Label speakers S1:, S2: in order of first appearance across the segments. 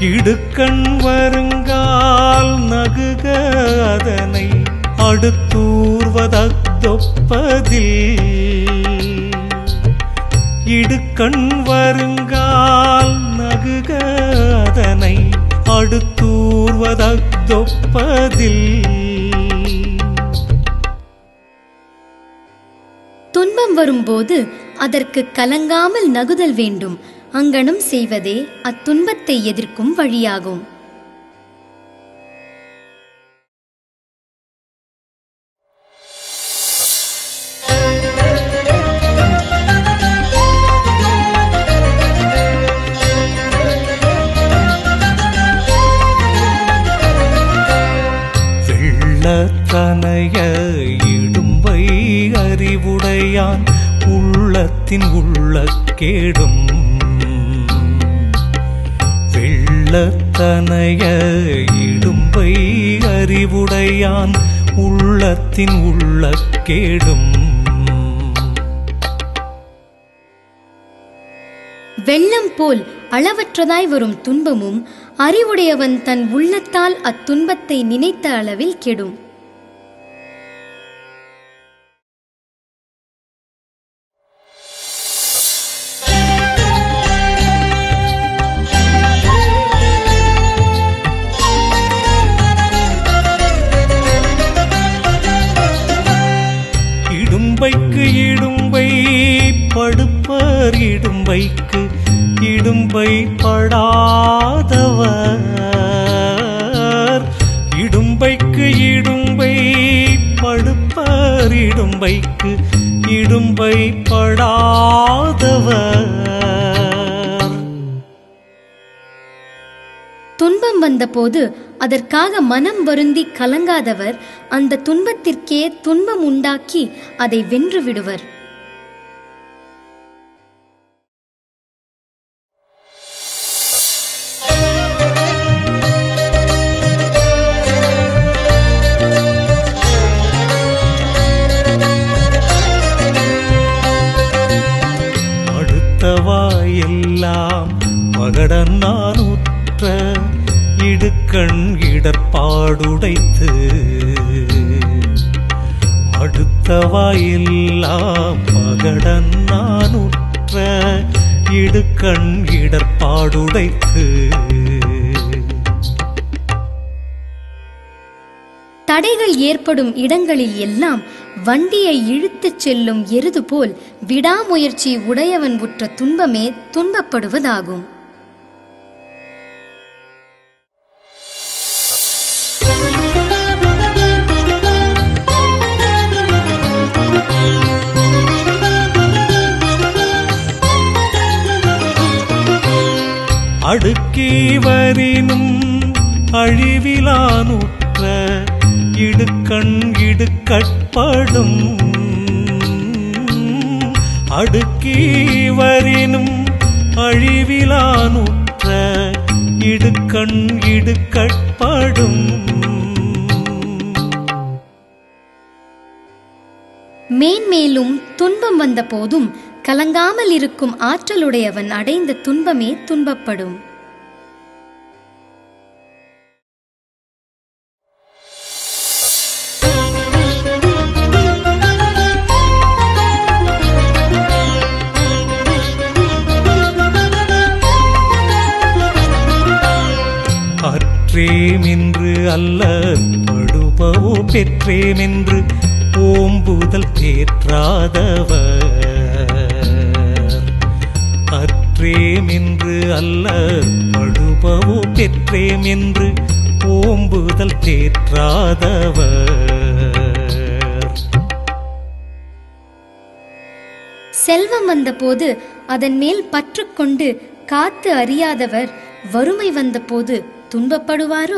S1: இடுக்கண் வருங்கால் நகுக அதனை அடுத்தூர்வதொப்பதில் இடுக்கண் வருங்கால் நகுக அதனை அடுத்தூர்வதொப்பதில்
S2: துன்பம் வரும்போது அதற்கு கலங்காமல் நகுதல் வேண்டும் அங்கனம் செய்வதே அத்துன்பத்தை எதிர்க்கும் வழியாகும்
S1: வெள்ளத்தனைய இடும்பை அறிவுடையான் உள்ளத்தின் உள்ள கேடும் வெள்ளத்தனைய இடும்பை அறிவுடையான் உள்ளத்தின் உள்ள கேடும்
S2: வெள்ளம் போல் அளவற்றதாய் வரும் துன்பமும் அறிவுடையவன் தன் உள்ளத்தால் அத்துன்பத்தை நினைத்த அளவில் கெடும்
S1: இடும்பைக்கு இடும்பை படுப்பர் இடும்பைக்கு இடும்பை படாதவர் இடும்பைக்கு இடும்பை படுப்பர் இடும்பைக்கு இடும்பை படாதவர்
S2: துன்பம் வந்தபோது அதற்காக மனம் வருந்தி கலங்காதவர் அந்த துன்பத்திற்கே துன்பம் உண்டாக்கி அதை வென்று விடுவர்
S1: அடுத்தவாயெல்லாம் மகடன் நான் உற்ற இடுக்கண் இடர்பாடுடைத்து அடுத்தவாயெல்லாம் மகடன் நான் உற்ற இடுக்கண் இடர்பாடுடைத்து
S2: தடைகள் ஏற்படும் இடங்களில் எல்லாம் வண்டியை இழுத்துச் செல்லும் எருது போல் விடாமுயற்சி உடையவன் உற்ற துன்பமே துன்பப்படுவதாகும்
S1: அடுக்கி வரினும் அழிவிலானுற்ற இடுக்கண் இடுக்கட்படும் அடுக்கி வரினும் அழிவிலானுற்ற இடுக்கண் இடுக்கட்படும்
S2: மேன்மேலும் துன்பம் வந்த போதும் கலங்காமல் இருக்கும் ஆற்றலுடையவன் அடைந்த துன்பமே துன்பப்படும்
S1: அற்றேமென்று அல்ல படுபவோ பெற்றேமென்று ஓம்புதல் தேற்றாதவர் அற்றேமென்று அல்ல படுபவோ பெற்றேமென்று ஓம்புதல் தேற்றாதவர்
S2: செல்வம் வந்தபோது அதன் மேல் பற்றுக்கொண்டு காத்து அறியாதவர் வறுமை வந்தபோது துன்பப்படுவாரோ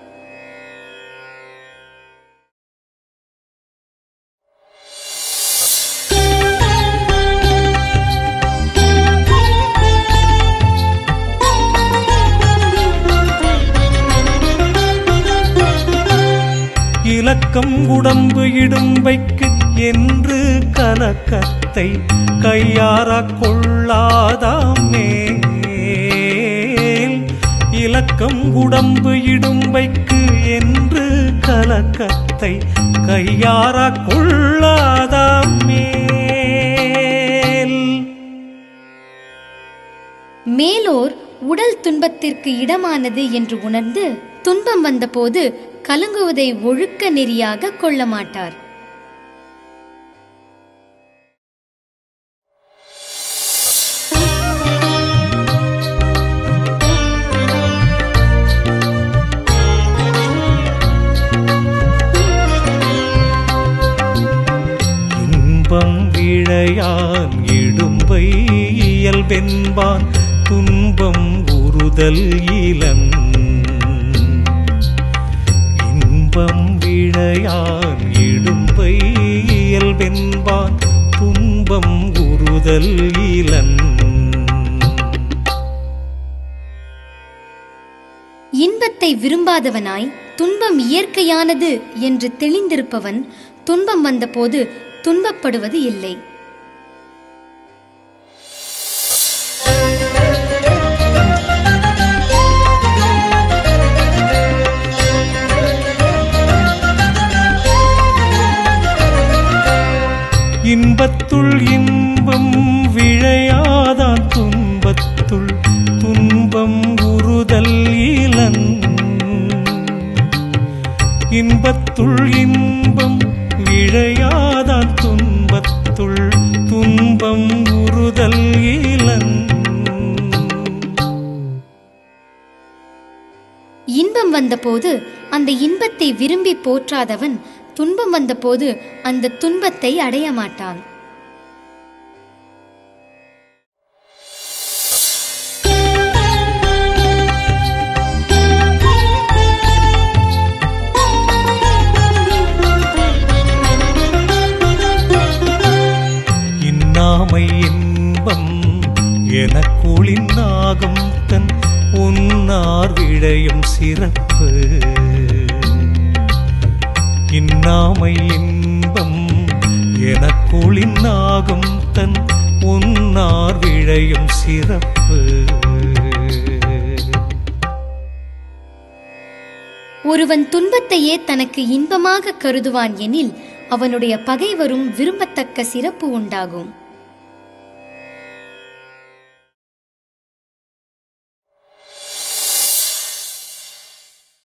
S1: இலக்கம் உடம்பு இடும்பைக்கு என்று கலக்கத்தை கையார கொள்ளாதாம் மேல் இலக்கம் இணக்கம் உடம்பு இடும்பைக்கு என்று கலக்கத்தை கையார கொள்ளாதாம் மேல்
S2: மேலோர் உடல் துன்பத்திற்கு இடமானது என்று உணர்ந்து துன்பம் வந்தபோது கலங்குவதை ஒழுக்க நெறியாக கொள்ள மாட்டார்
S1: இன்பம் விழையான் இடும்பை இயல்பென்பான் துன்பம் உறுதல் இலன் இன்பம் விழையான் இடும்பை இயல்பென்பான் துன்பம் உறுதல் இலன்
S2: இன்பத்தை விரும்பாதவனாய் துன்பம் இயற்கையானது என்று தெளிந்திருப்பவன் துன்பம் வந்தபோது துன்பப்படுவது இல்லை
S1: இன்பத்துள் இன்பம் விழையாதான் துன்பத்துள் துன்பம் உறுதல் இலன் இன்பத்துள் இன்பம் விழையாதான் துன்பத்துள் துன்பம் உறுதல் இலன்
S2: இன்பம் வந்தபோது அந்த இன்பத்தை விரும்பி போற்றாதவன் துன்பம் வந்தபோது அந்த துன்பத்தை அடைய மாட்டான்
S1: இன்னாமை இன்பம் எனக்குளின்னாகும் தன் உன்னார் விழையும் சிறப்பு இன்னாமை இன்பம் எனக்குளின்னாகும் தன் உன்னார் விழையும் சிறப்பு
S2: ஒருவன் துன்பத்தையே தனக்கு இன்பமாக கருதுவான் எனில் அவனுடைய பகைவரும் விரும்பத்தக்க சிறப்பு உண்டாகும்